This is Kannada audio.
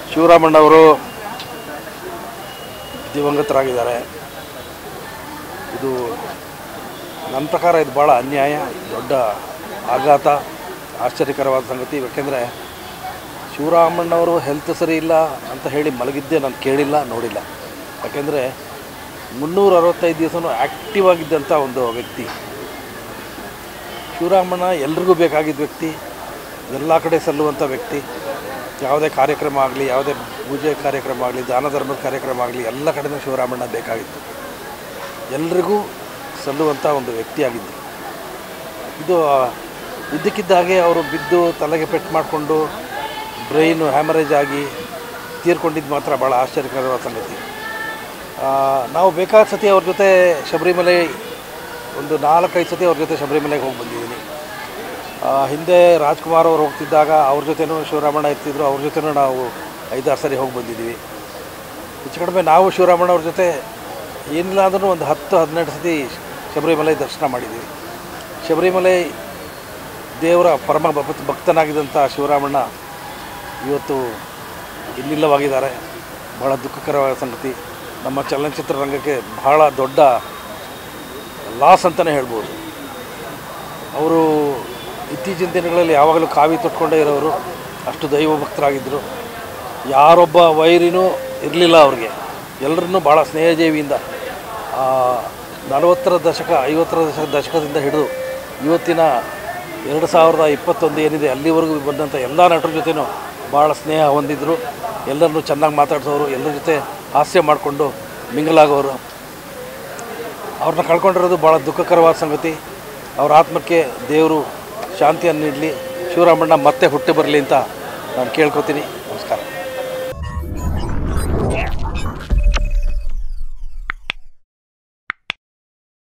ಶಿವರಾಮಣ್ಣವರು ದಿವಂಗತರಾಗಿದ್ದಾರೆ ಇದು ನನ್ನ ಪ್ರಕಾರ ಇದು ಭಾಳ ಅನ್ಯಾಯ ದೊಡ್ಡ ಆಘಾತ ಆಶ್ಚರ್ಯಕರವಾದ ಸಂಗತಿ ಯಾಕೆಂದರೆ ಶಿವರಾಮಣ್ಣವರು ಹೆಲ್ತ್ ಸರಿ ಇಲ್ಲ ಅಂತ ಹೇಳಿ ಮಲಗಿದ್ದೆ ನಾನು ಕೇಳಿಲ್ಲ ನೋಡಿಲ್ಲ ಯಾಕೆಂದರೆ ಮುನ್ನೂರ ಅರವತ್ತೈದು ದಿವಸನೂ ಆ್ಯಕ್ಟಿವ್ ಆಗಿದ್ದಂಥ ಒಂದು ವ್ಯಕ್ತಿ ಶಿವರಾಮಣ್ಣ ಎಲ್ರಿಗೂ ಬೇಕಾಗಿದ್ದ ವ್ಯಕ್ತಿ ಎಲ್ಲ ಕಡೆ ಸಲ್ಲುವಂಥ ವ್ಯಕ್ತಿ ಯಾವುದೇ ಕಾರ್ಯಕ್ರಮ ಆಗಲಿ ಯಾವುದೇ ಪೂಜೆ ಕಾರ್ಯಕ್ರಮ ಆಗಲಿ ದಾನ ಧರ್ಮದ ಕಾರ್ಯಕ್ರಮ ಆಗಲಿ ಎಲ್ಲ ಕಡೆನೂ ಶಿವರಾಮಣ್ಣ ಬೇಕಾಗಿತ್ತು ಎಲ್ರಿಗೂ ಸಲ್ಲುವಂಥ ಒಂದು ವ್ಯಕ್ತಿಯಾಗಿದ್ದು ಇದು ಆ, ಇದ್ದಕ್ಕಿದ್ದ ಹಾಗೆ ಅವರು ಬಿದ್ದು ತಲೆಗೆ ಪೆಟ್ಟು ಮಾಡಿಕೊಂಡು ಬ್ರೈನು ಹ್ಯಾಮರೇಜ್ ಆಗಿ ತೀರ್ಕೊಂಡಿದ್ದು ಮಾತ್ರ ಭಾಳ ಆಶ್ಚರ್ಯಕರವಾದ ಸಂಗತಿ ಆ, ನಾವು ಬೇಕಾದ ಸತಿ ಅವ್ರ ಜೊತೆ ಶಬರಿಮಲೆ ಒಂದು ನಾಲ್ಕೈದು ಸತಿ ಅವ್ರ ಜೊತೆ ಶಬರಿಮಲೆಗೆ ಹೋಗಿ ಬಂದಿದ್ದೀನಿ ಆ, ಹಿಂದೆ ರಾಜ್ಕುಮಾರ್ ಅವರು ಹೋಗ್ತಿದ್ದಾಗ ಅವ್ರ ಜೊತೆನೂ ಶಿವರಾಮಣ್ಣ ಇರ್ತಿದ್ರು ಅವ್ರ ಜೊತೆನೂ ನಾವು ಐದಾರು ಸರಿ ಹೋಗಿ ಬಂದಿದ್ದೀವಿ ಹೆಚ್ಚು ಕಡಿಮೆ ನಾವು ಶಿವರಾಮಣ್ಣ ಅವ್ರ ಜೊತೆ ಏನಿಲ್ಲ ಅಂದ್ರೂ ಒಂದು ಹತ್ತು ಹದಿನೆಂಟು ಸತಿ ಶಬರಿಮಲೆ ದರ್ಶನ ಮಾಡಿದ್ದೀವಿ ಶಬರಿಮಲೆ ದೇವರ ಪರಮ ಭಕ್ತ ಭಕ್ತನಾಗಿದ್ದಂಥ ಶಿವರಾಮಣ್ಣ ಇವತ್ತು ಇನ್ನಿಲ್ಲವಾಗಿದ್ದಾರೆ ಭಾಳ ದುಃಖಕರವಾದ ಸಂಗತಿ ನಮ್ಮ ಚಲನಚಿತ್ರ ರಂಗಕ್ಕೆ ಬಹಳ ದೊಡ್ಡ ಲಾಸ್ ಅಂತಲೇ ಹೇಳ್ಬೋದು ಅವರು ಇತ್ತೀಚಿನ ದಿನಗಳಲ್ಲಿ ಯಾವಾಗಲೂ ಕಾವಿ ತೊಟ್ಕೊಂಡೇ ಇರೋರು ಅಷ್ಟು ದೈವ ಭಕ್ತರಾಗಿದ್ದರು ಯಾರೊಬ್ಬ ವೈರಿನೂ ಇರಲಿಲ್ಲ ಅವ್ರಿಗೆ ಎಲ್ಲರನ್ನೂ ಭಾಳ ಸ್ನೇಹಜೀವಿಯಿಂದ ಆ, ನಲವತ್ತರ ದಶಕ ಐವತ್ತರ ದಶಕ ದಶಕದಿಂದ ಹಿಡಿದು ಇವತ್ತಿನ ಎರಡು ಸಾವಿರದ ಇಪ್ಪತ್ತೊಂದು ಏನಿದೆ ಅಲ್ಲಿವರೆಗೂ ಬಂದಂಥ ಎಲ್ಲ ನಟರ ಜೊತೆನೂ ಭಾಳ ಸ್ನೇಹ ಹೊಂದಿದ್ರು ಎಲ್ಲರನ್ನೂ ಚೆನ್ನಾಗಿ ಮಾತಾಡ್ಸೋರು ಎಲ್ಲರ ಜೊತೆ ಹಾಸ್ಯ ಮಾಡಿಕೊಂಡು ಮಿಂಗಲಾಗೋರು ಅವ್ರನ್ನ ಕಳ್ಕೊಂಡಿರೋದು ಭಾಳ ದುಃಖಕರವಾದ ಸಂಗತಿ ಅವ್ರ ಆತ್ಮಕ್ಕೆ ದೇವರು ಶಾಂತಿಯನ್ನು ನೀಡಲಿ ಶಿವರಾಮಣ್ಣ ಮತ್ತೆ ಹುಟ್ಟಿ ಬರಲಿ ಅಂತ ನಾನು ಕೇಳ್ಕೊತೀನಿ